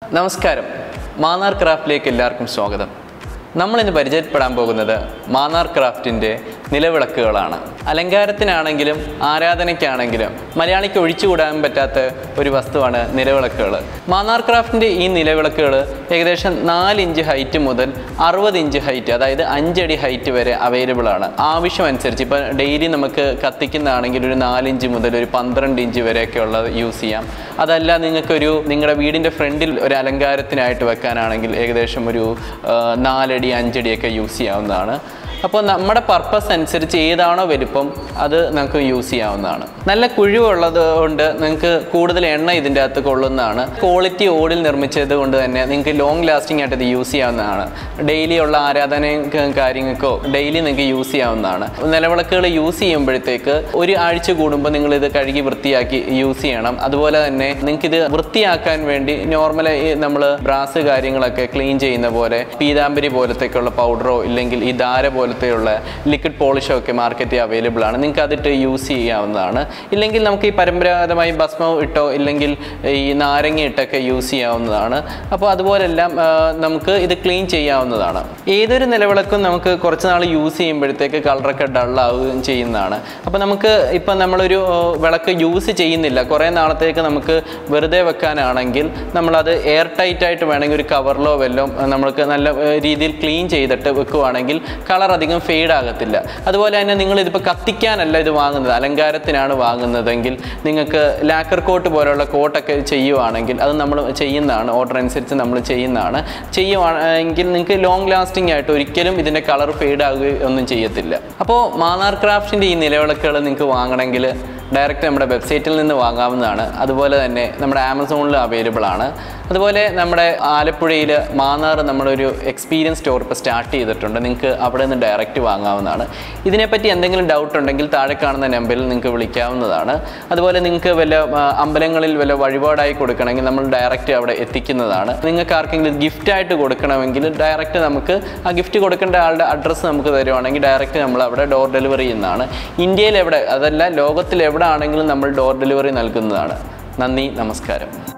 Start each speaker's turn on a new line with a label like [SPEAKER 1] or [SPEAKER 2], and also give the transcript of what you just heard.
[SPEAKER 1] നമസ്കാരം മാന്നാർ ക്രാഫ്റ്റിലേക്ക് എല്ലാവർക്കും സ്വാഗതം നമ്മളിന്ന് പരിചയപ്പെടാൻ പോകുന്നത് മാന്നാർ ക്രാഫ്റ്റിൻ്റെ നിലവിളക്കുകളാണ് അലങ്കാരത്തിനാണെങ്കിലും ആരാധനയ്ക്കാണെങ്കിലും മലയാളിക്ക് ഒഴിച്ചുകൂടാൻ പറ്റാത്ത ഒരു വസ്തുവാണ് നിലവിളക്കുകൾ മാന്നാർ ക്രാഫ്റ്റിൻ്റെ ഈ നിലവിളക്കുകൾ ഏകദേശം നാല് ഇഞ്ച് ഹൈറ്റ് മുതൽ അറുപത് ഇഞ്ച് ഹൈറ്റ് അതായത് അഞ്ചടി ഹൈറ്റ് വരെ അവൈലബിൾ ആണ് ആവശ്യമനുസരിച്ച് ഇപ്പോൾ ഡെയിലി നമുക്ക് കത്തിക്കുന്നതാണെങ്കിൽ ഒരു നാലിഞ്ച് മുതൽ ഒരു പന്ത്രണ്ട് ഇഞ്ച് വരെയൊക്കെ ഉള്ളത് യൂസ് ചെയ്യാം അതല്ല നിങ്ങൾക്കൊരു നിങ്ങളുടെ വീടിൻ്റെ ഫ്രണ്ടിൽ ഒരു അലങ്കാരത്തിനായിട്ട് വെക്കാനാണെങ്കിൽ ഏകദേശം ഒരു ആ, നാലടി അഞ്ചടിയൊക്കെ യൂസ് ചെയ്യാവുന്നതാണ് അപ്പോൾ നമ്മുടെ പർപ്പസ് അനുസരിച്ച് ഏതാണോ വലുപ്പം അത് നമുക്ക് യൂസ് ചെയ്യാവുന്നതാണ് നല്ല കുഴിവുള്ളത് കൊണ്ട് നിങ്ങൾക്ക് കൂടുതൽ എണ്ണ ഇതിൻ്റെ അകത്ത് കൊള്ളുന്നതാണ് ക്വാളിറ്റി ഓടിൽ നിർമ്മിച്ചത് കൊണ്ട് തന്നെ നിങ്ങൾക്ക് ലോങ് ലാസ്റ്റിംഗ് ആയിട്ട് ഇത് യൂസ് ചെയ്യാവുന്നതാണ് ഡെയിലി ഉള്ള ആരാധനയ്ക്കും കാര്യങ്ങൾക്കോ ഡെയിലി നിങ്ങൾക്ക് യൂസ് ചെയ്യാവുന്നതാണ് നിലവിളക്കുകൾ യൂസ് ചെയ്യുമ്പോഴത്തേക്ക് ഒരു ആഴ്ച കൂടുമ്പോൾ നിങ്ങൾ ഇത് കഴുകി വൃത്തിയാക്കി യൂസ് ചെയ്യണം അതുപോലെ തന്നെ നിങ്ങൾക്ക് ഇത് വൃത്തിയാക്കാൻ വേണ്ടി നോർമലായി നമ്മൾ ബ്രാസ് കാര്യങ്ങളൊക്കെ ക്ലീൻ ചെയ്യുന്ന പോലെ പീതാംബരി പോലത്തേക്കുള്ള പൗഡറോ ഇല്ലെങ്കിൽ ഈ ധാര പോലത്തെയുള്ള ലിക്വിഡ് പോളിഷോ ഒക്കെ മാർക്കറ്റിൽ അവൈലബിൾ ആണ് നിങ്ങൾക്ക് അതിട്ട് യൂസ് ചെയ്യാവുന്നതാണ് ഇല്ലെങ്കിൽ നമുക്ക് ഈ പരമ്പരാഗതമായി ഭസ്മം ഇട്ടോ ഇല്ലെങ്കിൽ ഈ നാരങ്ങ ഇട്ടൊക്കെ യൂസ് ചെയ്യാവുന്നതാണ് അപ്പോൾ അതുപോലെല്ലാം ആ, നമുക്ക് ഇത് ക്ലീൻ ചെയ്യാവുന്നതാണ് ഏതൊരു നിലവിളക്കും നമുക്ക് കുറച്ച് നാൾ യൂസ് ചെയ്യുമ്പോഴത്തേക്ക് കളറൊക്കെ ഡള്ളാവുകയും ചെയ്യുന്നതാണ് അപ്പോൾ നമുക്ക് ഇപ്പം നമ്മളൊരു ആ, വിളക്ക് യൂസ് ചെയ്യുന്നില്ല കുറേ നാളത്തേക്ക് നമുക്ക് വെറുതെ വെക്കാനാണെങ്കിൽ നമ്മളത് എയർ ടൈറ്റ് ആയിട്ട് വേണമെങ്കിൽ ഒരു കവറിലോ വല്ലതും നമ്മൾക്ക് നല്ല ആ, രീതിയിൽ ക്ലീൻ ചെയ്തിട്ട് വെക്കുവാണെങ്കിൽ കളർ അധികം ഫെയ്ഡ് ആകത്തില്ല അതുപോലെ തന്നെ നിങ്ങൾ ഇതിപ്പോൾ കത്തിക്കാനല്ല ഇത് വാങ്ങുന്നത് അലങ്കാരത്തിനാണ് വാങ്ങുന്നതെങ്കിൽ നിങ്ങൾക്ക് ലാക്കർ കോട്ട് പോലെയുള്ള കോട്ടൊക്കെ ചെയ്യുവാണെങ്കിൽ അത് നമ്മൾ ചെയ്യുന്നതാണ് ഓർഡർ അനുസരിച്ച് നമ്മൾ ചെയ്യുന്നതാണ് ചെയ്യുവാണെങ്കിൽ നിങ്ങൾക്ക് ലോങ് ലാസ്റ്റിംഗ് ആയിട്ട് ഒരിക്കലും ഇതിൻ്റെ കളർ ഫെയ്ഡ് ആവുകയോ ഒന്നും ചെയ്യത്തില്ല അപ്പോൾ മാന്നാർ ക്രാഫ്റ്റിൻ്റെ ഈ നിലവിളക്കുകൾ നിങ്ങൾക്ക് വാങ്ങണമെങ്കിൽ ഡയറക്റ്റ് നമ്മുടെ വെബ്സൈറ്റിൽ നിന്ന് വാങ്ങാവുന്നതാണ് അതുപോലെ തന്നെ നമ്മുടെ ആമസോണിൽ അവൈലബിൾ ആണ് അതുപോലെ നമ്മുടെ ആലപ്പുഴയിൽ മാന്നാർ നമ്മളൊരു എക്സ്പീരിയൻസ് സ്റ്റോർ ഇപ്പോൾ സ്റ്റാർട്ട് ചെയ്തിട്ടുണ്ട് നിങ്ങൾക്ക് അവിടെ നിന്ന് ഡയറക്റ്റ് വാങ്ങാവുന്നതാണ് ഇതിനെപ്പറ്റി എന്തെങ്കിലും ഡൗട്ട് ഉണ്ടെങ്കിൽ താഴെ കാണുന്ന നമ്പറിൽ നിങ്ങൾക്ക് വിളിക്കാവുന്നതാണ് അതുപോലെ നിങ്ങൾക്ക് വല്ല ആ, അമ്പലങ്ങളിൽ വല്ല വഴിപാടായി കൊടുക്കണമെങ്കിൽ നമ്മൾ ഡയറക്റ്റ് അവിടെ എത്തിക്കുന്നതാണ് നിങ്ങൾക്ക് ആർക്കെങ്കിലും ഗിഫ്റ്റായിട്ട് കൊടുക്കണമെങ്കിൽ ഡയറക്റ്റ് നമുക്ക് ആ ഗിഫ്റ്റ് കൊടുക്കേണ്ട ആളുടെ അഡ്രസ്സ് നമുക്ക് തരുവാണെങ്കിൽ ഡയറക്റ്റ് നമ്മൾ അവിടെ ഡോർ ഡെലിവറി ചെയ്യുന്നതാണ് ഇന്ത്യയിൽ എവിടെ അതല്ല ലോകത്തിൽ എവിടെ ആണെങ്കിലും നമ്മൾ ഡോർ ഡെലിവറി നൽകുന്നതാണ് നന്ദി നമസ്കാരം